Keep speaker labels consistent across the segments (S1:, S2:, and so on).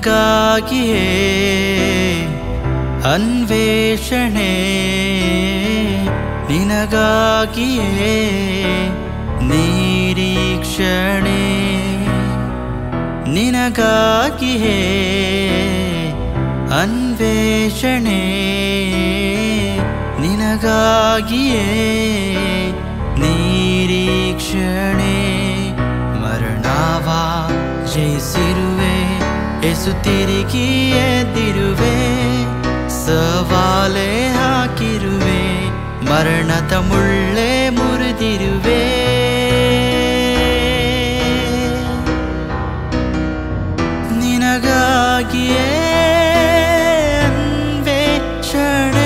S1: ನಿನಗಾಗಿಯೇ ಅನ್ವೇಷಣೆ ನಿನಗಾಗಿಯೇ ನಿರೀಕ್ಷಣೆ ನಿನಗಾಗಿಯೇ ಅನ್ವೇಷಣೆ ನಿನಗಾಗಿಯೇ ನಿರೀಕ್ಷಣೆ ಮರಣವ ಜಯಿಸಿರುವೆ ಎಸು ತಿರುಗಿ ಎದ್ದಿರುವೆ ಸವಾಲೆ ಹಾಕಿರುವೆ ಮರಣದ ಮುಳ್ಳೆ ಮುರಿದಿರುವೆ ನಿನಗಾಗಿಯೇ ಅನ್ವೇಷಣೆ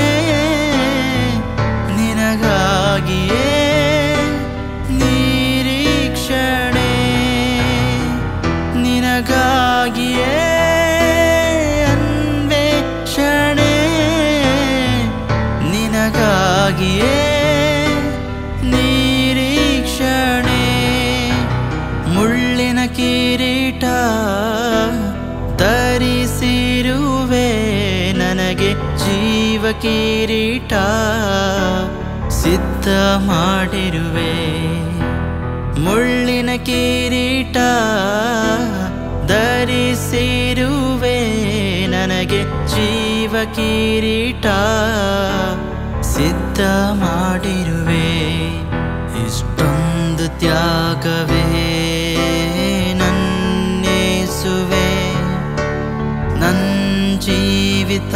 S1: ನಿನಗಾಗಿಯೇ ನಿರೀಕ್ಷಣೆ ನಿನಗಾಗಿಯೇ ಅನ್ವೇಷಣೆ ನಿನಗಾಗಿಯೇ ನಿರೀಕ್ಷಣೆ ಮುಳ್ಳಿನ ಕಿರೀಟ ಧರಿಸಿರುವೆ ನನಗೆ ಜೀವ ಕಿರೀಟ ಸಿದ್ಧ ಮಾಡಿರುವೆ ಮುಳ್ಳಿನ ಕಿರೀಟ ಧರಿಸಿರುವೆ ನನಗೆ ಜೀವ ಕಿರೀಟ ಸಿದ್ಧ ಮಾಡಿರುವೆ ಇಷ್ಟೊಂದು ತ್ಯಾಗವೇ ನನ್ನೇಸುವೆ ನನ್ನ ಜೀವಿತ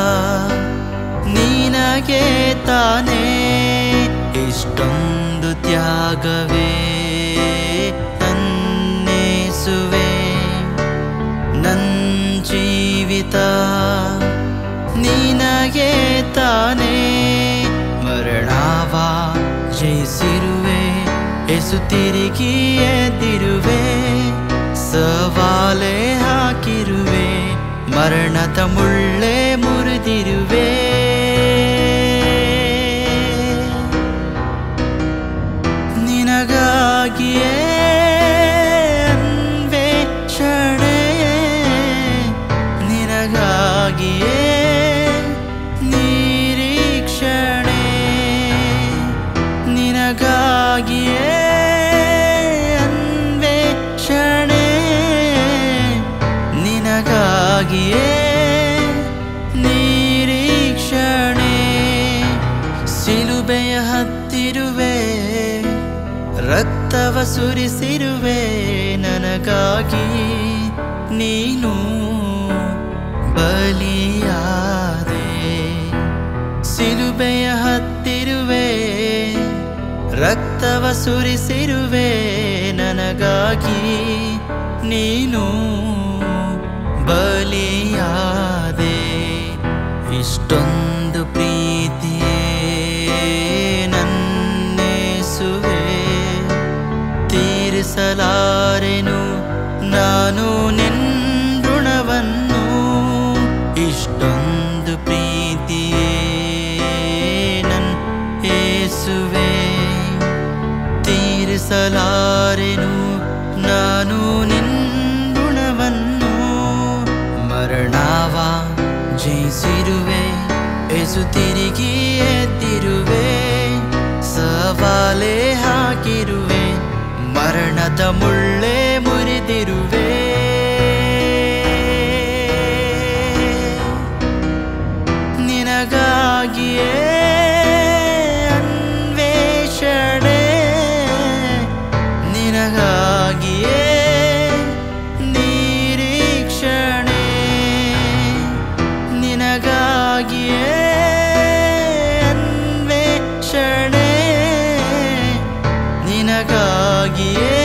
S1: ನಿನಗೆ ತಾನೇ ಇಷ್ಟೊಂದು ತ್ಯಾಗವೇ ನನ್ನೇಸುವೆ ನನ್ನ ಜೀವಿತ ನಿನಗೆ ತಾನೇ ಮರಣವ ಜಯಿಸಿರುವೆ ಎಸು ತಿರುಗಿ ಎದ್ದಿರುವೆ ಸವಾಲೆ ಹಾಕಿರುವೆ ಮರಣದ ಮುಳ್ಳೆ ಮುರಿದಿರುವೆ ನಿನಗಾಗಿಯೇ ಅನ್ವೇಷಣೆ ನಿನಗಾಗಿಯೇ ನಿರೀಕ್ಷಣೆ ನಿನಗಾಗಿಯೇ ಅನ್ವೇಷಣೆ ನಿನಗಾಗಿಯೇ ನಿರೀಕ್ಷಣೆ ಸಿಲುಬೆಯ ಹತ್ತಿರುವೆ ರಕ್ತವ ಸುರಿಸಿರುವೆ ನನಗಾಗಿ ನೀನು ಬಲಿಯಾದೆ ಸಿಲುಬೆಯ ಹತ್ತಿರುವೆ ರಕ್ತವ ಸುರಿಸಿರುವೆ ನನಗಾಗಿ ನೀನು ಬಲಿಯಾದೆ ಇಷ್ಟೊಂದು ಪ್ರೀತಿಯೇ ನನ್ನೇಸುವೆ ತೀರಿಸಲಾರೆನು ನಾನು ನಿನ್ಋಣವನ್ನು ಇಷ್ಟೊಂದು ಪ್ರೀತಿಯೇ ನನ್ ಏಸುವೆ ತೀರಿಸಲಾರೆನು ನಾನು ನಿನ್ಋಣವನ್ನು ಮರಣವ ಜಯಿಸಿರುವೆ ಎಸು ತಿರುಗಿ ಎದ್ದಿರುವೆ ಸವಾಲೆ ಹಾಕಿರುವೆ ಮರಣದ ಮುಳ್ಳೆ ಮುರಿದಿರುವೆ ನಿನಗಾಗಿಯೇ ಅನ್ವೇಷಣೆ ನಿನಗಾಗಿಯೇ ನಿರೀಕ್ಷಣೆ ನಿನಗಾಗಿಯೇ ಅನ್ವೇಷಣೆ ನಿನಗಾಗಿಯೇ